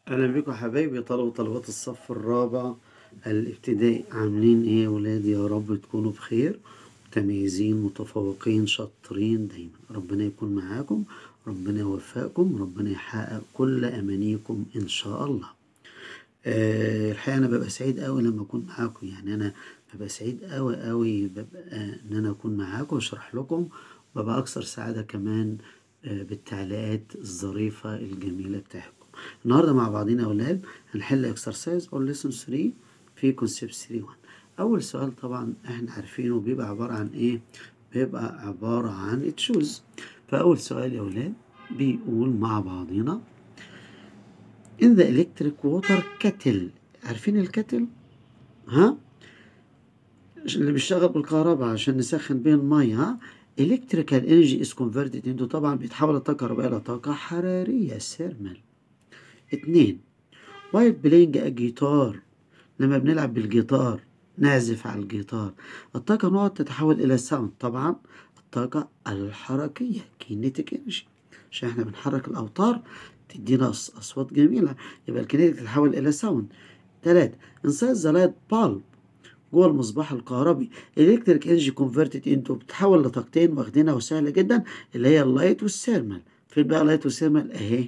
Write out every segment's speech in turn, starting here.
أهلا بكم حبايبي طلبة وطالبات الصف الرابع الابتدائي عاملين ايه يا ولاد يا رب تكونوا بخير متميزين متفوقين شاطرين دايما ربنا يكون معاكم ربنا يوفقكم ربنا يحقق كل أمانيكم إن شاء الله أه الحقيقة أنا ببقى سعيد أوي لما أكون معاكم يعني أنا ببقى سعيد أوي أوي ببقى إن أنا أكون معاكم وأشرح لكم ببقى أكثر سعادة كمان أه بالتعليقات الظريفة الجميلة بتاعتكم النهارده مع بعضينا يا اولاد هنحل اكسرسايز اور ليسون 3 في كونسيبت 3 1 اول سؤال طبعا احنا عارفينه بيبقى عباره عن ايه بيبقى عباره عن تشوز فاول سؤال يا اولاد بيقول مع بعضينا in the electric water kettle عارفين الكتل ها اللي بيشتغل بالكهرباء عشان نسخن بيه الميه ها electrical energy is converted into طبعا بيتحول الطاقه الكهربائيه الى طاقه حراريه ثيرمال اتنين وايل بلاينج جيتار لما بنلعب بالجيتار نعزف على الجيتار الطاقة نقط تتحول إلى ساوند طبعا الطاقة الحركية كينيتيك انرجي عشان احنا بنحرك الأوتار تدينا أصوات جميلة يبقى الكينيتيك تتحول إلى ساوند تلاتة انسايد ذا لايت بالب جوه المصباح الكهربي الكتريك انرجي كونفرتد انتو بتتحول لطاقتين واخدينها وسهلة جدا اللي هي اللايت والثيرمال فين بقى اللايت والثيرمال اهي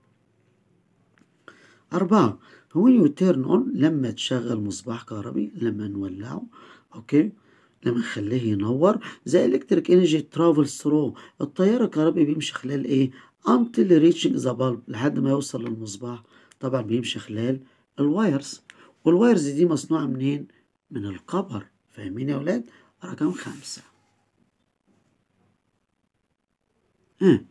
أربعة هو يو تيرن اون لما تشغل مصباح كهربي لما نولعه أوكي لما نخليه ينور زي الكتريك انرجي ترافل ثرو التيار الكهربي بيمشي خلال ايه until reaching the bulb لحد ما يوصل للمصباح طبعا بيمشي خلال الوايرز والوايرز دي مصنوعة منين من الكبر فاهمين يا ولاد رقم خمسة ها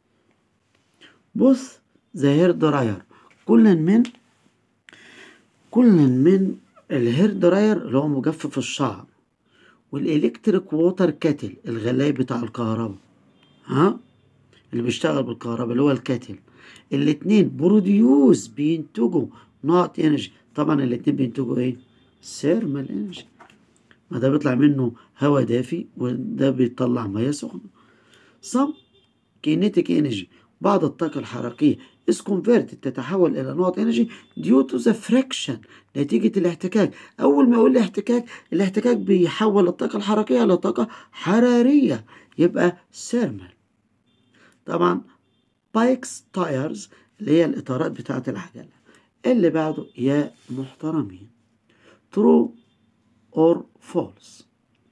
بص ذا هير دراير كل من كل من الهير دراير اللي هو مجفف الشعر والالكتريك ووتر كاتل الغلاية بتاع الكهرباء ها اللي بيشتغل بالكهرباء اللي هو الكاتل الاتنين بروديوس بينتجوا نقط انرجي طبعا الاتنين بينتجوا ايه ثيرمال انرجي ما ده بيطلع منه هواء دافي وده بيطلع ميه سخنه صم كينيتيك انرجي بعض الطاقة الحركية is converted تتحول إلى نقط انرجي due to the friction نتيجة الاحتكاك أول ما يقول لي احتكاك الاحتكاك بيحول الطاقة الحركية إلى طاقة حرارية يبقى thermal طبعا بايكس تايرز اللي هي الإطارات بتاعة العجلة اللي بعده يا محترمين true or false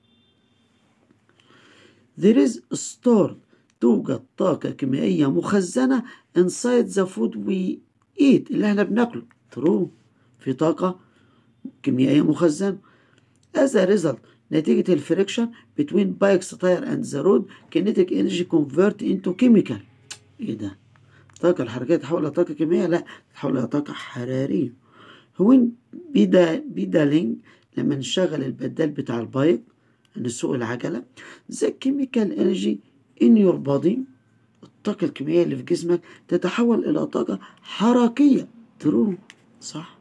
there is stored توجد طاقة كيميائية مخزنة inside the food we eat اللي احنا بناكله true في طاقة كيميائية مخزنة as a result نتيجة الفريكشن between bikes tire and the road kinetic energy convert into chemical ايه ده الطاقة الحركية تتحول إلى طاقة كيميائية لا تتحول إلى طاقة حرارية وين بيدا بيدالينج لما نشغل البدال بتاع البايك نسوق العجلة the chemical energy in your body الطاقة الكيميائية اللي في جسمك تتحول إلى طاقة حركية ترو صح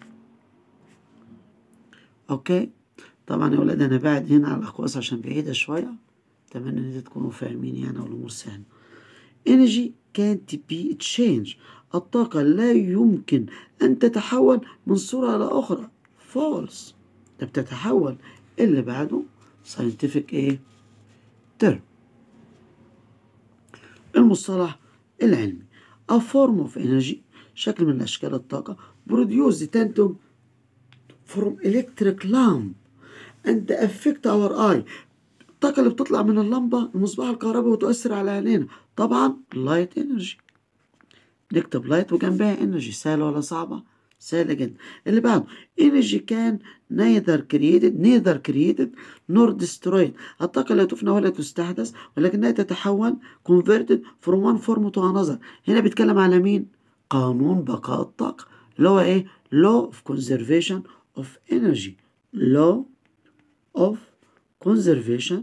أوكي طبعا يا ولاد أنا بعد هنا على الأقواس عشان بعيدة شوية أتمنى إن تكونوا فاهمين يعني والأمور سهلة energy can't be changed الطاقة لا يمكن أن تتحول من صورة إلى أخرى false ده بتتحول اللي بعده scientific إيه term المصطلح العلمي a form of energy شكل من أشكال الطاقة produce تنتج from electric lamp and affect our eye الطاقة اللي بتطلع من اللمبة المصباح الكهربائي وتؤثر على عينينا طبعا light energy نكتب لايت وجنبها انرجي سهلة ولا صعبة؟ سهلة جدا اللي بعده energy can neither created neither created nor destroyed الطاقة لا تفنى ولا تستحدث ولكنها تتحول converted from one form to another هنا بيتكلم على مين؟ قانون بقاء الطاقة اللي هو ايه؟ law of conservation of energy law of conservation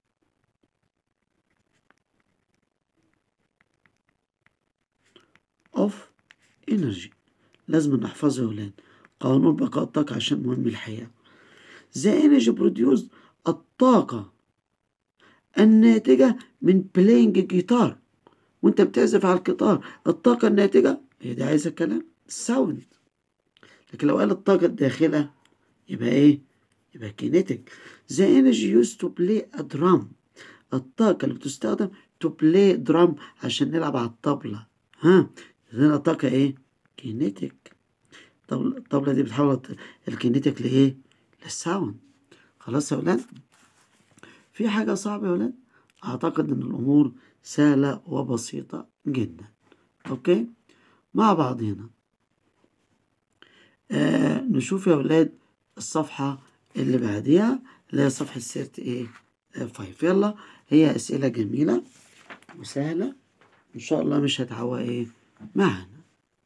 of energy لازم نحفظه يا ولاد قانون بقاء الطاقة عشان مهم الحياة the energy produced الطاقة الناتجة من playing جيتار وانت بتعزف على الجيتار الطاقة الناتجة هي دي عايزة كلام ساوند لكن لو قال الطاقة الداخلة يبقى ايه يبقى كينيتيك the energy used to play a drum الطاقة اللي بتستخدم to play drum عشان نلعب على الطبلة ها هنا طاقة ايه كينيتيك الطبلة دي بتحول الكينيتيك لايه للساوند خلاص يا ولاد في حاجة صعبة يا ولاد اعتقد ان الامور سهلة وبسيطة جدا اوكي مع بعضنا آه نشوف يا ولاد الصفحة اللي بعديها اللي هي صفحة سيرت ايه آه فايف يلا هي اسئلة جميلة وسهلة ان شاء الله مش هتعوى ايه معانا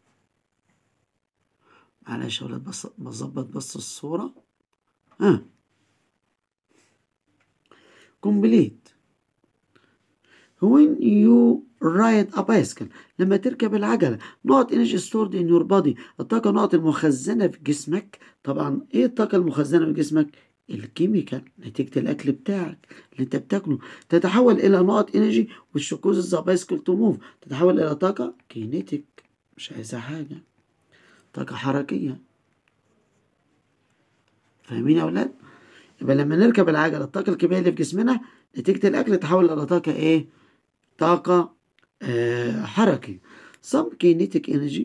معلش يا ولاد بس بظبط بس الصورة ها آه. complete when you ride a bicycle لما تركب العجلة نقط energy stored in your body الطاقة نقط المخزنة في جسمك طبعا ايه الطاقة المخزنة في جسمك الكيميكال نتيجة الأكل بتاعك اللي أنت بتاكله تتحول إلى نقط انرجي which causes the bicycle to move تتحول إلى طاقة كينيتيك مش عايزة حاجة طاقة حركية فاهمين يا أولاد؟ يبقى لما نركب العجلة الطاقة الكيميائية اللي في جسمنا نتيجة الأكل تتحول إلى طاقة إيه؟ طاقة آه حركي some kinetic energy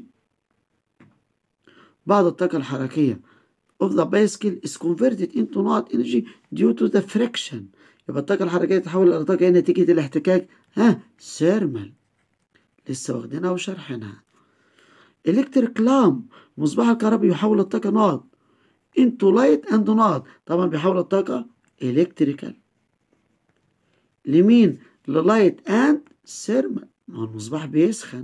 بعض الطاقة الحركية of the bicycle is converted into نقط energy due to the friction يبقى الطاقة الحركية تتحول إلى طاقة نتيجة الاحتكاك ها ثيرمال لسه واخدينها وشرحناها electric lamp مصباح الكهربي يحول الطاقة نقط into light and نقط طبعا بيحول الطاقة electrical لمين للايت اند ثيرمال ما هو المصباح بيسخن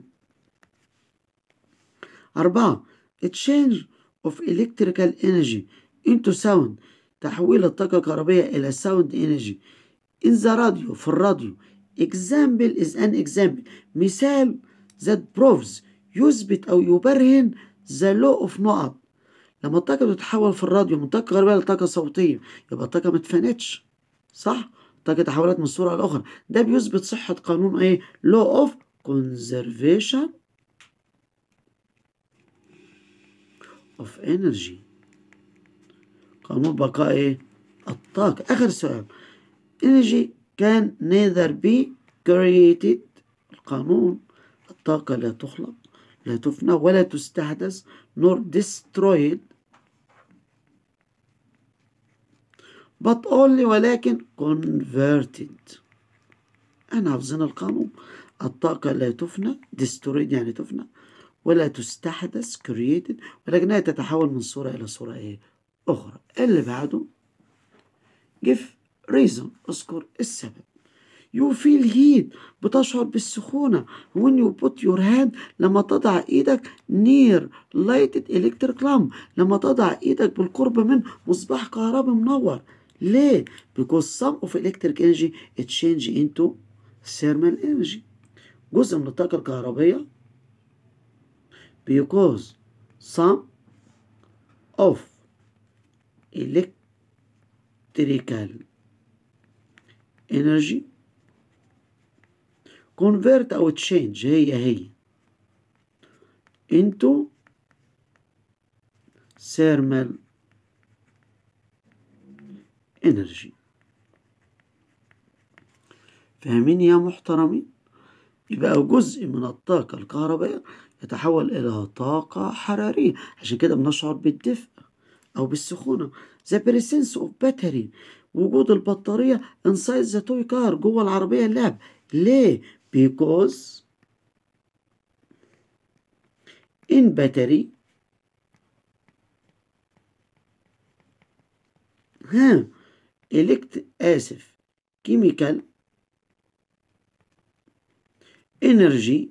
أربعة exchange of electrical energy into sound تحويل الطاقة الكهربية إلى sound energy in the radio في الراديو example is an example مثال that proves يثبت أو يبرهن the law of نقط لما الطاقة بتتحول في الراديو من طاقة كهربائية لطاقة صوتية يبقى الطاقة ما اتفنتش صح؟ الطاقة تحولت من صورة لأخرى ده بيثبت صحة قانون ايه law of conservation of energy قانون بقاء ايه الطاقة آخر سؤال energy can neither be created القانون الطاقة لا تخلق لا تفنى ولا تستحدث nor destroyed but only ولكن converted احنا حافظين القانون الطاقة لا تفنى destroyed يعني تفنى ولا تستحدث created ولكنها تتحول من صورة إلى صورة إيه أخرى اللي بعده give reason اذكر السبب you feel heat بتشعر بالسخونة when you put your hand لما تضع ايدك near lighted electric lamp لما تضع ايدك بالقرب من مصباح كهربي منور ليه؟ because some of electric energy change into thermal energy جزء من الطاقة الكهربية because some of electrical energy convert أو change هي هي into thermal energy فاهمين يا محترمين يبقى جزء من الطاقة الكهربائية يتحول إلى طاقة حرارية عشان كده بنشعر بالدفء أو بالسخونة the presence of battery وجود البطارية inside the toy car جوه العربية اللعب ليه؟ because in battery ها إلكت آسف كيميكال انرجي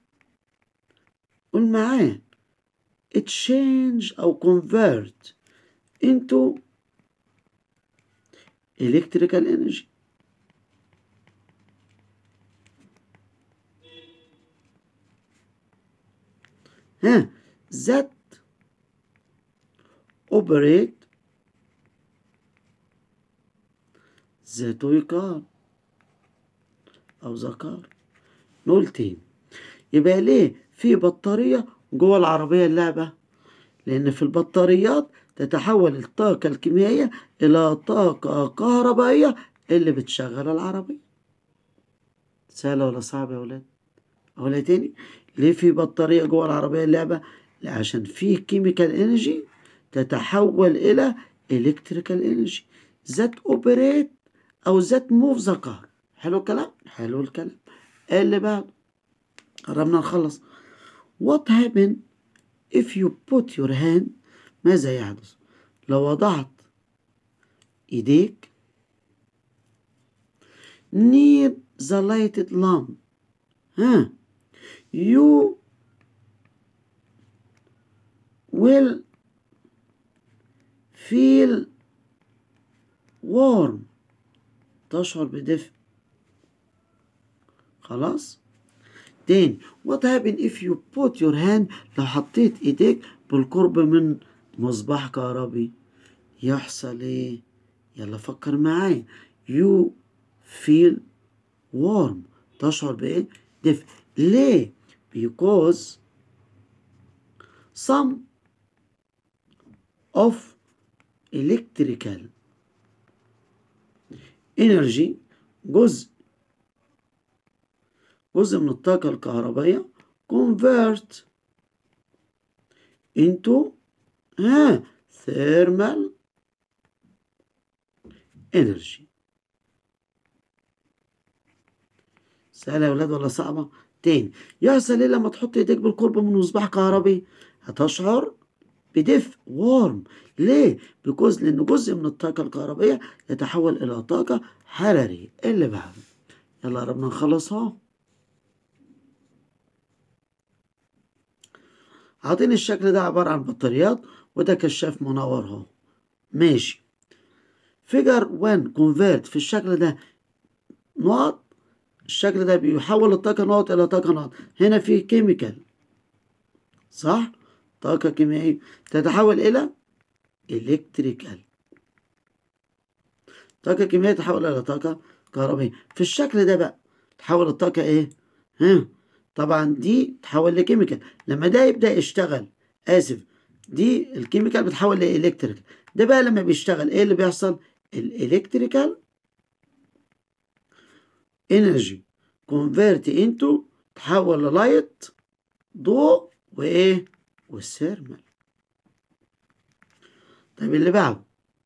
قول معاه exchange أو convert into electrical energy ها that operate ذاته يقال أو ذكر نقول تاني يبقى ليه في بطارية جوه العربية اللعبة لأن في البطاريات تتحول الطاقة الكيميائية إلى طاقة كهربائية اللي بتشغل العربية سهلة ولا صعبة يا ولاد أقولها تاني ليه في بطارية جوه العربية اللعبة عشان في كيميكال انرجي تتحول إلى الكتريكال انرجي ذات اوبريت أو ذات موف ذا كار حلو الكلام حلو الكلام اللي بعده قربنا نخلص what happen if you put your hand ماذا يحدث لو وضعت ايديك near the lighted lamp ها you will feel warm تشعر بدفء خلاص تاني what happen if you put your hand لو حطيت ايديك بالقرب من مصباح كهربي يحصل ايه يلا فكر معايا you feel warm تشعر بايه دفء ليه because some of electrical energy جزء جزء من الطاقة الكهربائية convert into ها thermal energy سهلة يا ولاد ولا صعبة؟ تاني يحصل ايه لما تحط ايديك بالقرب من مصباح كهربي؟ هتشعر بدفء وارم ليه؟ بيكوز لأن جزء من الطاقة الكهربية يتحول إلى طاقة حرارية اللي بعده يلا قربنا نخلص اهو عاطيني الشكل ده عبارة عن بطاريات وده كشاف منور اهو ماشي فيجر 1 كونفيرت في الشكل ده نقط الشكل ده بيحول الطاقة نقط إلى طاقة نقط هنا في كيميكال صح طاقة كيميائية تتحول إلى إلكتريكال طاقة كيميائية تتحول إلى طاقة كهربائية في الشكل ده بقى تحول الطاقة إيه؟ ها طبعا دي تحول لكيميكال لما ده يبدأ يشتغل آسف دي الكيميكال بتحول لإلكتريكال ده بقى لما بيشتغل إيه اللي بيحصل؟ الإلكتريكال انرجي كونفيرت انتو تحول للايت ضوء وايه والسيرمال طيب اللي بعده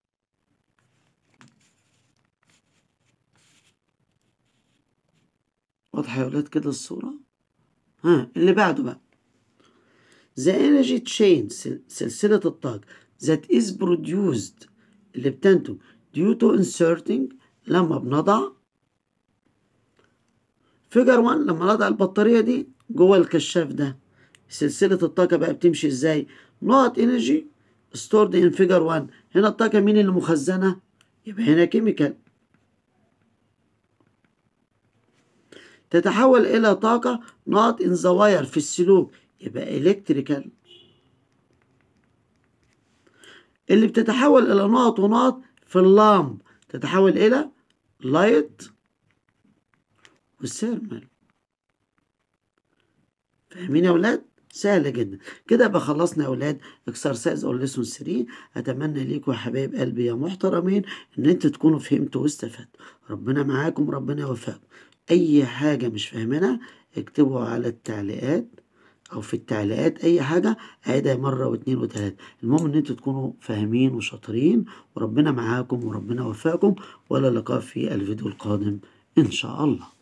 واضحة يا ولاد كده الصورة ها اللي بعده بقى the energy chain سلسلة الطاقة that is produced اللي بتنتج due to inserting لما بنضع فيجر 1 لما نضع البطارية دي جوه الكشاف ده سلسلة الطاقة بقى بتمشي ازاي نقط انرجي ستورد ان فيجر 1 هنا الطاقة مين اللي مخزنة يبقى هنا كيميكال تتحول إلى طاقة نقط ان ذا واير في السلوك يبقى الكتريكال اللي بتتحول إلى نقط ونقط في اللامب تتحول إلى لايت والسيرمال فاهمين يا ولاد سهلة جدا كده يبقى خلصنا يا ولاد اكسرسايز اور ليسون 3 اتمنى ليكم يا حبايب قلبي يا محترمين ان انتوا تكونوا فهمتوا واستفدتوا ربنا معاكم ربنا يوفقكم اي حاجة مش فاهمينها اكتبوا على التعليقات او في التعليقات اي حاجة عيدها مرة واتنين وتلاتة المهم ان انتوا تكونوا فاهمين وشاطرين وربنا معاكم وربنا يوفقكم ولا لقاء في الفيديو القادم ان شاء الله